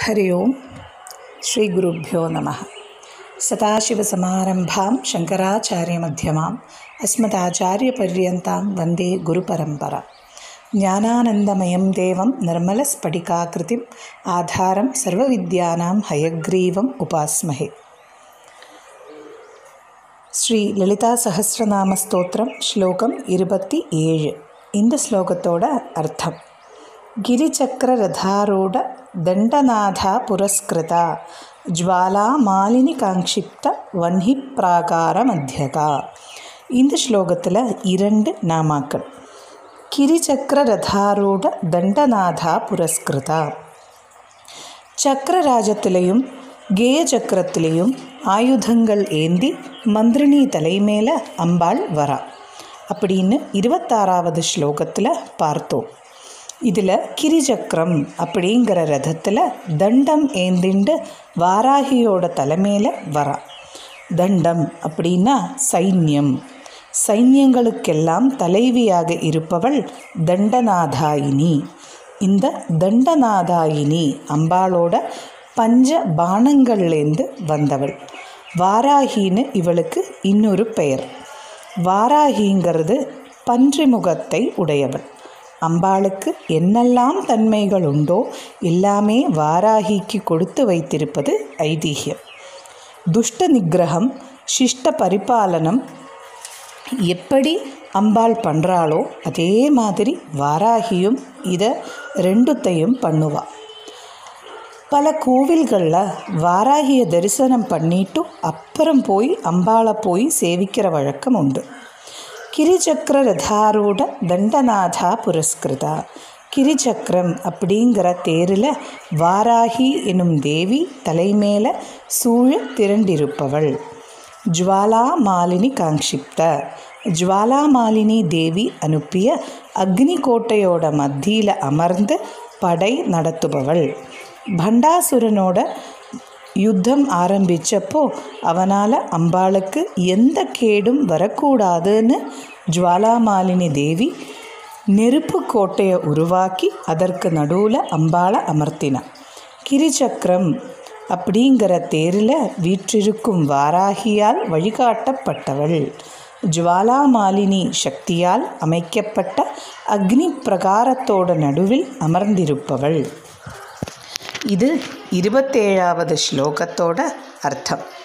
हरि ओं श्रीगुरुभ्यो नमः सदाशिवसमारम्भां शङ्कराचार्यमध्यमाम् अस्मदाचार्यपर्यन्तां वन्दे गुरुपरम्परा ज्ञानानन्दमयं देवं निर्मलस्फटिकाकृतिम् आधारं सर्वविद्यानां हयग्रीवम् उपास्महे ஸ்ரீ லலிதா சஹஸ்ரநாம ஸ்தோத்திரம் ஸ்லோகம் இருபத்தி ஏழு இந்த ஸ்லோகத்தோட அர்த்தம் ಗಿರಿಚಕ್ರ ರಥಾರೂಢ ದಂಡನಾಥ ಪುರಸ್ಕೃತ ಜ್ವಾಲಾ ಮಾಲಿನಿ காங்ஷிப்த வன்ஹி பிராகார மத்தியகா இந்த ஸ்லோகத்தில் இரண்டு நாமாக்கள் கிரிச்சக்கர ரதாரூಢ தண்டநாதா புரஸ்கிருதா சக்கரராஜத்திலையும் கேய சக்கரத்திலையும் ஆயுதங்கள் ஏந்தி மந்திரினி தலைமேல அம்பாள் வரா அப்படின்னு இருபத்தாறாவது ஸ்லோகத்தில் பார்த்தோம் இதில் கிரிச்சக்கரம் அப்படிங்கிற ரதத்தில் தண்டம் ஏந்திண்டு வாராகியோட தலைமையில் வரா தண்டம் அப்படின்னா சைன்யம் சைன்யங்களுக்கெல்லாம் தலைவியாக இருப்பவள் தண்டநாதாயினி இந்த தண்டநாதாயினி அம்பாளோட பஞ்ச பானங்கள்லேருந்து வந்தவள் வாராகின்னு இவளுக்கு இன்னொரு பெயர் வாராகிங்கிறது பன்றி முகத்தை உடையவள் அம்பாளுக்கு என்னெல்லாம் தன்மைகள் உண்டோ எல்லாமே வாராகிக்கு கொடுத்து வைத்திருப்பது ஐதீகம் துஷ்ட நிகிரகம் சிஷ்ட பரிபாலனம் எப்படி அம்பாள் பண்ணுறாளோ அதே மாதிரி வாராகியும் இதை ரெண்டுத்தையும் பண்ணுவா பல கோவில்களில் வாராகிய தரிசனம் பண்ணிட்டு அப்புறம் போய் அம்பாளை போய் சேவிக்கிற வழக்கம் உண்டு கிரிச்சக்கர ரதாரூட தண்டநாதா புரஸ்கிருதா கிரிச்சக்கரம் அப்படிங்கிற தேரில் வாராகி எனும் தேவி தலைமேல சூழ திரண்டிருப்பவள் ஜுவாலா மாலினி காங்ஷிப்த ஜுவாலா மாலினி தேவி அனுப்பிய அக்னி கோட்டையோட மத்தியில் அமர்ந்து படை நடத்துபவள் பண்டாசுரனோட யுத்தம் ஆரம்பித்தப்போ அவனால் அம்பாளுக்கு எந்த கேடும் வரக்கூடாதுன்னு ஜுவாலாமாலினி தேவி நெருப்பு கோட்டையை உருவாக்கி அதற்கு நடுவில் அம்பாளை அமர்த்தினான் கிரிச்சக்கரம் அப்படிங்கிற தேரில் வீற்றிருக்கும் வாராகியால் வழிகாட்டப்பட்டவள் ஜுவாலாமாலினி சக்தியால் அமைக்கப்பட்ட அக்னி பிரகாரத்தோட நடுவில் அமர்ந்திருப்பவள் இது இருபத்தேழாவது ஸ்லோகத்தோட அர்த்தம்